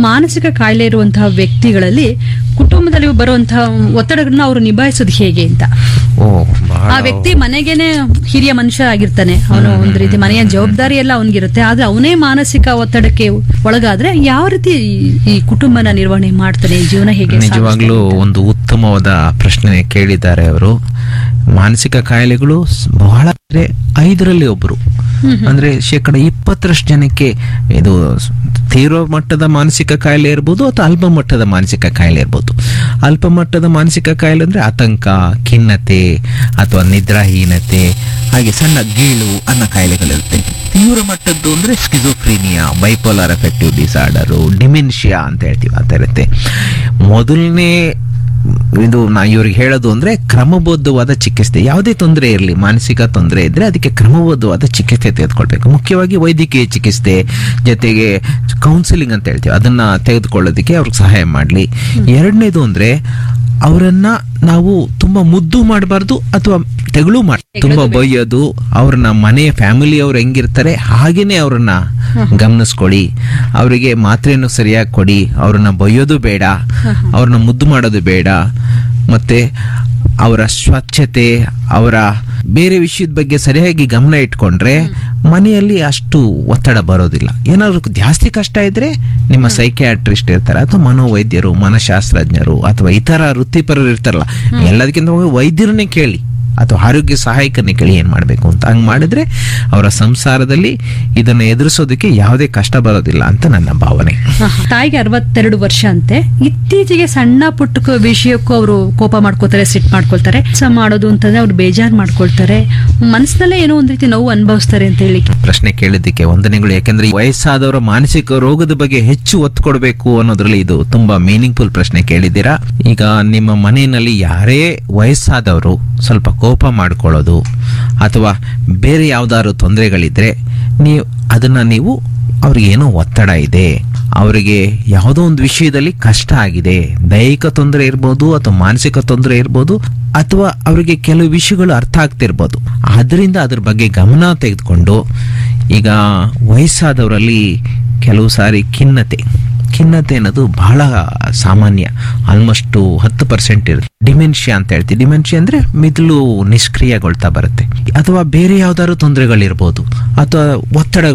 ಮಾನಸಿಕ ಕಾಯಿಲೆ ಇರುವಂತಹ ವ್ಯಕ್ತಿಗಳಲ್ಲಿ ಕುಟುಂಬದಲ್ಲಿ ಬರುವಂತಹ ಒತ್ತಡಗಳನ್ನ ಅವರು ನಿಭಾಯಿಸೋದು ಹೇಗೆ ಅಂತ ಓ ಬಹಳ ಆ ವ್ಯಕ್ತಿ ಮನೆಗೇನೆ ಹಿರಿಯ ಮನುಷ್ಯ ಆಗಿರ್ತಾನೆ ಅವನು ಒಂದ್ ರೀತಿ ಮನೆಯ ಜವಾಬ್ದಾರಿ ಎಲ್ಲ ಅವನಿಗಿರುತ್ತೆ ಆದ್ರೆ ಅವನೇ ಮಾನಸಿಕ ಒತ್ತಡಕ್ಕೆ ಒಳಗಾದ್ರೆ ಯಾವ ರೀತಿ ಈ- ಈ ಕುಟುಂಬನ ನಿರ್ವಹಣೆ ಮಾಡ್ತಾನೆ ಜೀವನ ಹೇಗೆ ನಿಜವಾಗ್ಲೂ ಒಂದು ಉತ್ತಮವಾದ ಪ್ರಶ್ನೆ ಕೇಳಿದ್ದಾರೆ ಅವರು ಮಾನಸಿಕ ಕಾಯಿಲೆಗಳು ಸ್- ಬಹಳ ಅಂದ್ರೆ ಐದರಲ್ಲಿ ಒಬ್ರು ಅಂದ್ರೆ ಶೇಕಡ ಇಪ್ಪತ್ತರಷ್ಟು ಜನಕ್ಕೆ ಇದು ಸ್- ತೀವ್ರ ಮಟ್ಟದ ಮಾನಸಿಕ ಕಾಯಿಲೆ ಇರ್ಬೋದು ಅಥವಾ ಅಲ್ಪ ಮಟ್ಟದ ಮಾನಸಿಕ ಕಾಯಿಲೆ ಇರ್ಬೋದು ಅಲ್ಪ ಮಟ್ಟದ ಮಾನಸಿಕ ಕಾಯಿಲೆ ಅಂದ್ರೆ ಆತಂಕ ಖಿನ್ನತೆ ಅಥವಾ ನಿದ್ರಾಹೀನತೆ ಹಾಗೆ ಸಣ್ಣ ಗೀಳು ಅನ್ನೋ ಕಾಯಿಲೆಗಳಿರುತ್ತೆ ತೀವ್ರ ಮಟ್ಟದ್ದು ಅಂದ್ರೆ schizophrenia bipolar affective disorder dementia ಅಂತ ಹೇಳ್ತೀವಿ ಅಂತ ಇರುತ್ತೆ ಮೊದಲನೇ ಇದು ನಾ ಇವ್ರಿಗೆ ಹೇಳೋದು ಅಂದ್ರೆ ಕ್ರಮಬದ್ಧವಾದ ಚಿಕಿತ್ಸೆ ಯಾವುದೇ ತೊಂದರೆ ಇರಲಿ ಮಾನಸಿಕ ತೊಂದರೆ ಇದ್ರೆ ಅದಕ್ಕೆ ಕ್ರಮಬದ್ಧವಾದ ಚಿಕಿತ್ಸೆ ತೆಗೆದುಕೊಳ್ಬೇಕು ಮುಖ್ಯವಾಗಿ ವೈದ್ಯಕೀಯ ಚಿಕಿತ್ಸೆ ಜೊತೆಗೆ ಕೌನ್ಸಿಲಿಂಗ್ ಅಂತ ಹೇಳ್ತೀವಿ ಅದನ್ನ ತೆಗೆದುಕೊಳ್ಳೋದಕ್ಕೆ ಅವ್ರಿಗೆ ಸಹಾಯ ಮಾಡಲಿ ಎರಡನೇದು ಅಂದ್ರೆ ಅವರನ್ನ ನಾವು ತುಂಬಾ ಮುದ್ದು ಮಾಡಬಾರ್ದು ಅಥವಾ ತೆಗಳು ಮಾಡಿ ತುಂಬಾ ಬೈಯೋದು ಅವ್ರನ್ನ ಮನೆ ಫ್ಯಾಮಿಲಿ ಅವ್ರು ಹೆಂಗಿರ್ತಾರೆ ಹಾಗೇನೆ ಅವ್ರನ್ನ ಗಮನಿಸ್ಕೊಳ್ಳಿ ಅವರಿಗೆ ಮಾತ್ರೆಯನ್ನು ಸರಿಯಾಗಿ ಕೊಡಿ ಅವ್ರನ್ನ ಬೈಯೋದು ಬೇಡ ಅವ್ರನ್ನ ಮುದ್ದು ಮಾಡೋದು ಬೇಡ ಮತ್ತೆ ಅವರ ಸ್ವಚ್ಛತೆ ಅವರ ಬೇರೆ ವಿಷಯದ ಬಗ್ಗೆ ಸರಿಯಾಗಿ ಗಮನ ಇಟ್ಕೊಂಡ್ರೆ ಮನೆಯಲ್ಲಿ ಅಷ್ಟು ಒತ್ತಡ ಬರೋದಿಲ್ಲ ಏನಾದ್ರು ಜಾಸ್ತಿ ಕಷ್ಟ ಇದ್ರೆ ನಿಮ್ಮ ಸೈಕ್ಯಾಟ್ರಿಸ್ಟ್ ಇರ್ತಾರೆ ಅಥವಾ ಮನೋವೈದ್ಯರು ಮನಶಾಸ್ತ್ರಜ್ಞರು ಅಥವಾ ಇತರ ವೃತ್ತಿಪರರು ಇರ್ತಾರಲ್ಲ ಎಲ್ಲದಕ್ಕಿಂತ ಹೋಗಿ ವೈದ್ಯರನ್ನೇ ಕೇಳಿ ಅಥವಾ ಆರೋಗ್ಯ ಸಹಾಯಕರನ್ನೇ ಕೇಳಿ ಏನ್ ಮಾಡಬೇಕು ಅಂತ ಹಂಗ್ ಮಾಡಿದ್ರೆ ಅವರ ಸಂಸಾರದಲ್ಲಿ ಇದನ್ನು ಎದುರಿಸೋದಕ್ಕೆ ಯಾವುದೇ ಕಷ್ಟ ಬರೋದಿಲ್ಲ ಅಂತ ನನ್ನ ಭಾವನೆ ತಾಯಿಗೆ ಅರವತ್ತೆರಡು ವರ್ಷ ಅಂತೆ ಇತ್ತೀಚೆಗೆ ಸಣ್ಣ ಪುಟ್ಟ ಕ- ವಿಷಯಕ್ಕೂ ಅವರು ಕೋಪ ಮಾಡ್ಕೋತಾರೆ ಸಿಟ್ ಮಾಡ್ಕೊಳ್ತಾರೆ ಕೆಲಸ ಮಾಡೋದು ಅಂತಂದ್ರೆ ಅವ್ರು ಬೇಜಾರ್ ಮಾಡ್ಕೊಳ್ತಾರೆ ಮನಸ್ಸಿನಲ್ಲೇ ಏನೋ ಒಂದ್ ರೀತಿ ನೋವು ಅನುಭವಿಸ್ತಾರೆ ಅಂತ ಹೇಳಿ ಪ್ರಶ್ನೆ ಕೇಳಿದ್ದಕ್ಕೆ ವಂದನೆಗಳು ಯಾಕಂದ್ರೆ ಈ ವಯಸ್ಸಾದವರ ಮಾನಸಿಕ ರೋಗದ ಬಗ್ಗೆ ಹೆಚ್ಚು ಒತ್ತು ಕೊಡಬೇಕು ಅನ್ನೋದ್ರಲ್ಲಿ ಇದು ತುಂಬಾ ಮೀನಿಂಗ್ಫುಲ್ ಪ್ರಶ್ನೆ ಕೇಳಿದ್ದೀರಾ ಈಗ ನಿಮ್ಮ ಮನೆಯಲ್ಲಿ ಯಾರೇ ವಯಸ್ಸಾದವರು ಸ್ವಲ್ಪ ಕೋಪ ಮಾಡ್ಕೊಳ್ಳೋದು ಅಥವಾ ಬೇರೆ ಯಾವ್ದಾದ್ರು ತೊಂದರೆಗಳಿದ್ರೆ ನೀವು ಅದನ್ನ ನೀವು ಅವ್ರಿಗೆ ಏನೋ ಒತ್ತಡ ಇದೆ ಅವರಿಗೆ ಯಾವುದೋ ಒಂದು ವಿಷಯದಲ್ಲಿ ಕಷ್ಟ ಆಗಿದೆ ದೈಹಿಕ ತೊಂದರೆ ಇರ್ಬೋದು ಅಥವಾ ಮಾನಸಿಕ ತೊಂದರೆ ಇರ್ಬೋದು ಅಥವಾ ಅವರಿಗೆ ಕೆಲವು ವಿಷಯಗಳು ಅರ್ಥ ಆಗ್ತಿರ್ಬೋದು ಆದ್ರಿಂದ ಅದ್ರ ಬಗ್ಗೆ ಗಮನ ತೆಗೆದುಕೊಂಡು ಈಗ ವಯಸ್ಸಾದವರಲ್ಲಿ ಕೆಲವು ಸಾರಿ ಖಿನ್ನತೆ ಖಿನ್ನತೆ ಅನ್ನೋದು ಬಹಳ ಸಾಮಾನ್ಯ ಆಲ್ಮೋಸ್ಟ್ ಹತ್ತು ಪರ್ಸೆಂಟ್ ಇರುತ್ತೆ ಡಿಮೆನ್ಷಿಯಾ ಅಂತ ಹೇಳ್ತೀವಿ ಡಿಮೆನ್ಷಿಯಾ ಅಂದ್ರೆ ಮಿದುಳು ನಿಷ್ಕ್ರಿಯಗೊಳ್ತಾ ಬರುತ್ತೆ ಅಥವಾ ಬೇರೆ ಯಾವ್ದಾದ್ರು ತೊಂದರೆಗಳಿರ್ಬೋದು ಅಥವಾ ಒತ್ತಡ